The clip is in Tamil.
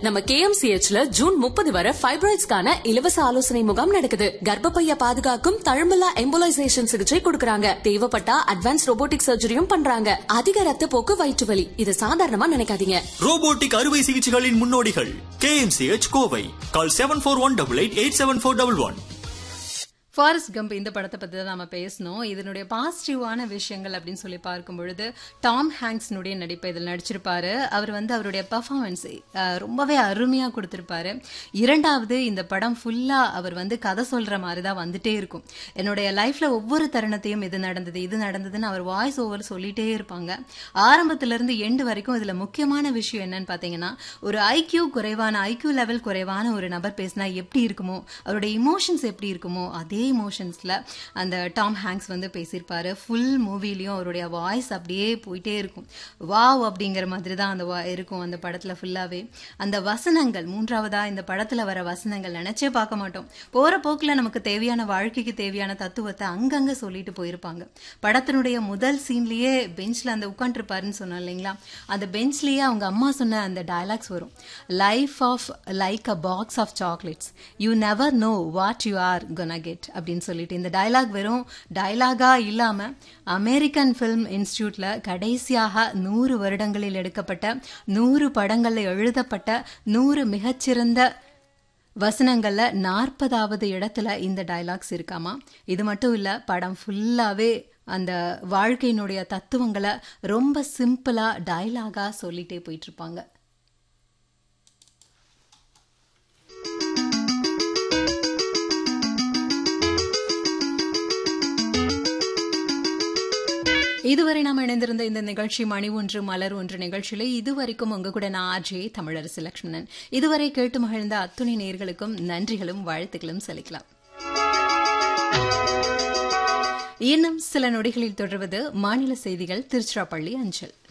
நம்ம கேஎம்சிஹெச்ல ஜூன் முப்பது வரை ஃபைப்ராய்ட்ஸ்க்கான இலவச ஆலோசனை முகாம் நடக்குது கர்ப்பப்பைய பாதுகாக்கும் தழும்பலா எம்போலைசேஷன் சிகிச்சை கொடுக்கறாங்க தேவைப்பட்டா அட்வான்ஸ் ரோபோட்டிக் சர்ஜரியும் பண்றாங்க அதிக ரத்த போக்கு வயிற்று வலி இது சாதாரணமா நினைக்காதீங்க ரோபோட்டிக் அறுவை சிகிச்சைகளின் முன்னோடிகள் KMCH Kovai call seven four one double eight eight seven four double one Forrest Gump இந்த படத்தை பற்றி தான் நம்ம பேசணும் இதனுடைய பாசிட்டிவான விஷயங்கள் அப்படின்னு சொல்லி பார்க்கும் பொழுது டாம் ஹேங்க்ஸ்னுடைய நடிப்பை இதில் நடிச்சிருப்பாரு அவர் வந்து அவருடைய பர்ஃபார்மன்ஸ் ரொம்பவே அருமையாக கொடுத்துருப்பாரு இரண்டாவது இந்த படம் ஃபுல்லாக அவர் வந்து கதை சொல்கிற மாதிரி தான் வந்துட்டே இருக்கும் என்னுடைய லைஃப்பில் ஒவ்வொரு தருணத்தையும் இது நடந்தது இது நடந்ததுன்னு அவர் வாய்ஸ் ஓவர் சொல்லிட்டே இருப்பாங்க ஆரம்பத்திலிருந்து எண்டு வரைக்கும் இதில் முக்கியமான விஷயம் என்னன்னு பார்த்தீங்கன்னா ஒரு ஐக்யூ குறைவான ஐக்யூ லெவல் குறைவான ஒரு நபர் பேசினா எப்படி இருக்குமோ அவருடைய இமோஷன்ஸ் எப்படி இருக்குமோ அதே இமோஷன்ஸில் அந்த டாம் ஹேங்க்ஸ் வந்து பேசியிருப்பாரு ஃபுல் மூவிலையும் அவருடைய வாய்ஸ் அப்படியே போயிட்டே இருக்கும் வாவ் அப்படிங்கிற மாதிரி தான் அந்த வா- இருக்கும் அந்த படத்தில் ஃபுல்லாகவே அந்த வசனங்கள் மூன்றாவதாக இந்த படத்தில் வர வசனங்கள் நினச்சே பார்க்க மாட்டோம் போகிற போக்கில் நமக்கு தேவையான வாழ்க்கைக்கு தேவையான தத்துவத்தை அங்கங்கே சொல்லிட்டு போயிருப்பாங்க படத்தினுடைய முதல் சீன்லேயே பெஞ்சில் அந்த உட்காந்துருப்பாருன்னு சொன்னோம் இல்லைங்களா அந்த பெஞ்ச்லேயே அவங்க அம்மா சொன்ன அந்த டயலாக்ஸ் வரும் life of like a box of chocolates you never know what you are gonna get அப்படின்னு சொல்லிட்டு இந்த டயலாக் வெறும் டயலாகா இல்லாம அமெரிக்கன் ஃபிலிம் இன்ஸ்டியூட்ல கடைசியாக நூறு வருடங்களில் எடுக்கப்பட்ட நூறு படங்கள்ல எழுதப்பட்ட நூறு மிகச்சிறந்த வசனங்கள்ல நாற்பதாவது இடத்துல இந்த டயலாக்ஸ் இருக்காமா இது மட்டும் இல்ல படம் ஃபுல்லாவே அந்த வாழ்க்கையினுடைய தத்துவங்களை ரொம்ப சிம்பிளா டயலாகா சொல்லிட்டே போயிட்டு இருப்பாங்க இதுவரை நாம் இணைந்திருந்த இந்த நிகழ்ச்சி மணி ஒன்று மலர் ஒன்று நிகழ்ச்சியில இதுவரைக்கும் உங்க கூட நான் ஆர்ஜே தமிழரசு லட்சுமணன் இதுவரை கேட்டு மகிழ்ந்த அத்துணை நேர்களுக்கும் நன்றிகளும் வாழ்த்துக்களும் செலுத்தலாம் இன்னும் சில நொடிகளில் தொடர்வது மாநில செய்திகள் திருச்சிராப்பள்ளி அஞ்சல்